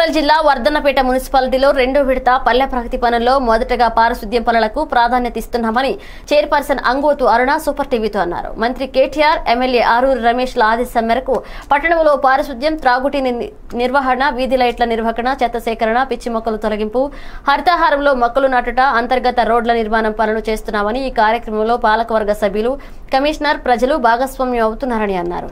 వరంగల్ జిల్లా వర్ధన్నపేట మున్సిపాలిటీలో రెండో విడత పల్లె ప్రగతి పనుల్లో మొదటగా పారిశుద్ధ్యం పనులకు ప్రాధాన్యత ఇస్తున్నామని చైర్పర్సన్ అంగోతు అరుణ సూపర్ టీవీతో అన్నారు మంత్రి కేటీఆర్ ఎమ్మెల్యే ఆరూరు రమేష్ల ఆదేశం మేరకు పట్టణంలో పారిశుద్ధ్యం త్రాగుటి ని- నిర్వహణ వీధి లైట్ల నిర్వహణ చెత్త సేకరణ పిచ్చి మొక్కలు తొలగింపు హరితహారంలో మొక్కలు నాటుట అంతర్గత రోడ్ల నిర్మాణం పనులు చేస్తున్నామని ఈ కార్యక్రమంలో పాలకవర్గ సభ్యులు కమిషనర్ ప్రజలు భాగస్వామ్యం అవుతున్నారని అన్నారు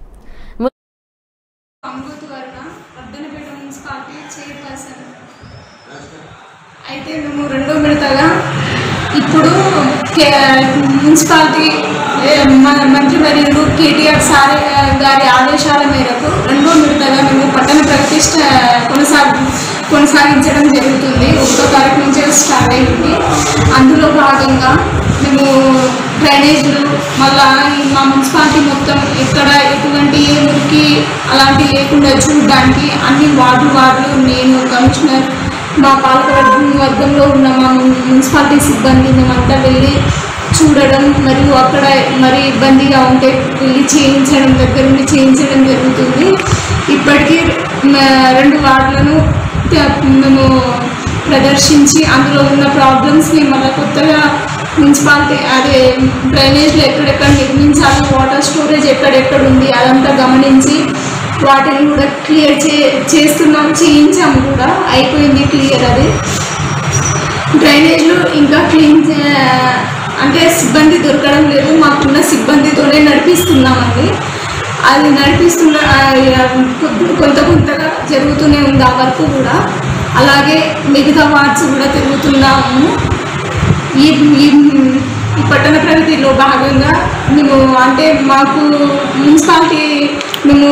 అమృత్ వర్మ వర్ధనపేట మున్సిపాలిటీ చైర్పర్సన్ అయితే మేము రెండో విడతగా ఇప్పుడు కే- మున్సిపాలిటీ ఏ, మ- మంత్రివర్యులు కేటీఆర్ సార్ గారి ఆదేశాల మేరకు రెండో విడతగా మేము పట్టణ ప్రతిష్ట కొనసాగి కొనసాగించడం జరుగుతుంది ఒకటో తారీఖు నుంచే స్టార్ట్ అయింది అందులో భాగంగా మేము డ్రైనేజీలు మళ్ళా ఈ మా మున్సిపాలిటీ మొత్తం ఎక్కడ ఎటువంటి ఏ మురికి అలాంటివి లేకుండా చూడడానికి అన్ని వార్డు వార్డులు నేను కమిషనర్ మా పాలకవర్గం వర్గంలో ఉన్న మా మున్సిపాలిటీ సిబ్బంది మేమంతా వెళ్ళి చూడడం మరియు అక్కడ మరి ఇబ్బందిగా ఉంటే వెళ్ళి చేయించడం దగ్గర నుండి చేయించడం జరుగుతుంది ఇప్పటికీ మ- రెండు వార్డులను త- మేము ప్రదర్శించి అందులో ఉన్న ప్రాబ్లమ్స్ని మళ్ళీ కొత్తగా మున్సిపాలిటీ అదే డ్రైనేజ్లు ఎక్కడెక్కడ నిర్మించాలి వాటర్ స్టోరేజ్ ఎక్కడెక్కడ ఉంది అదంతా గమనించి వాటిని కూడా క్లియర్ చే చేస్తున్నాం చేయించాము కూడా అయిపోయింది క్లియర్ అది డ్రైనేజ్లు ఇంకా క్లీన్ చే- అంటే సిబ్బంది దొరకడం లేదు మాకున్న సిబ్బందితోనే నడిపిస్తున్నామండి అది నడిపిస్తున్న ఆ, కొద్ది- కొంత కొంతగా జరుగుతూనే ఉంది ఆ వర్క్ కూడా అలాగే మిగతా వార్డ్స్ కూడా తిరుగుతున్నాము ఈ ఈ ఈ పట్టణ ప్రగతిలో భాగంగా మేము అంటే మాకు మున్సిపాలిటీ మేము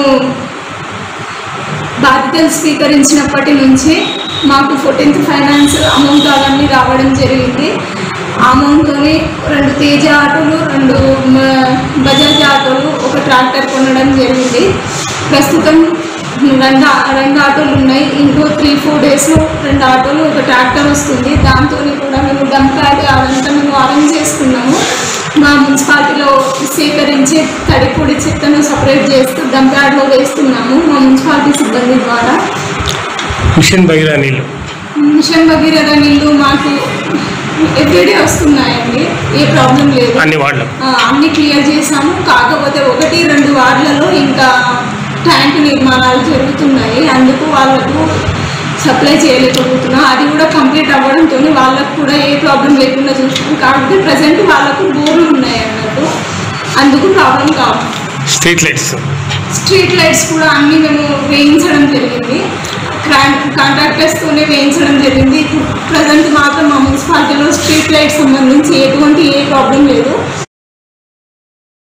బాధ్యతలు స్వీకరించినప్పటి నుంచి మాకు ఫోర్టీన్త్ ఫైనాన్స్ అమౌంట్ అవన్నీ రావడం జరిగింది ఆ అమౌంట్తోని రెండు తేజ ఆటోలు రెండు మ- బజాజ్ ఆటోలు ఒక ట్రాక్టర్ కొనడం జరిగింది ప్రస్తుతం రెండు ఆ- రెండు ఆటోలు ఉన్నాయి ఇంకో త్రీ ఫోర్ డేస్లో రెండు ఆటోలు ఒక ట్రాక్టర్ వస్తుంది దాంతో కూడా మేము డంప్ యార్డ్ అదంతా మేము అరేంజ్ చేసుకున్నాము మా మున్సిపాలిటీలో సేకరించే తడిపొడి చెత్తను సపరేట్ చేస్తూ డంప్ యార్డ్లో వేస్తున్నాము మా మున్సిపాలిటీ సిబ్బంది ద్వారా మిషన్ భగీరా నీళ్ళు మిషన్ భగీరథ నీళ్ళు మాకు ఎవ్రీడే వస్తున్నాయండి ఏ ప్రాబ్లం లేదు అన్ని వార్డులు ఆ, అన్ని క్లియర్ చేసాము కాకపోతే ఒకటి రెండు వార్డులలో ఇంకా ట్యాంక్ నిర్మాణాలు జరుగుతున్నాయి అందుకు వాళ్ళకు సప్లై చేయలేకపోతున్నాం అది కూడా కంప్లీట్ అవ్వడంతో వాళ్ళకు కూడా ఏ ప్రాబ్లం లేకుండా చూస్తున్నాం కాబట్టి ప్రజెంట్ వాళ్ళకు బోర్లు ఉన్నాయి అన్నట్టు అందుకు ప్రాబ్లం కావు స్ట్రీట్ లైట్స్ స్ట్రీట్ లైట్స్ కూడా అన్నీ మేము వేయించడం జరిగింది కాంట్రాక్టర్స్తోనే వేయించడం జరిగింది ఇప్పుడు ప్రజెంట్ మాత్రం మా మున్సిపాలిటీలో స్ట్రీట్ లైట్స్ సంబంధించి ఎటువంటి ఏ ప్రాబ్లం లేదు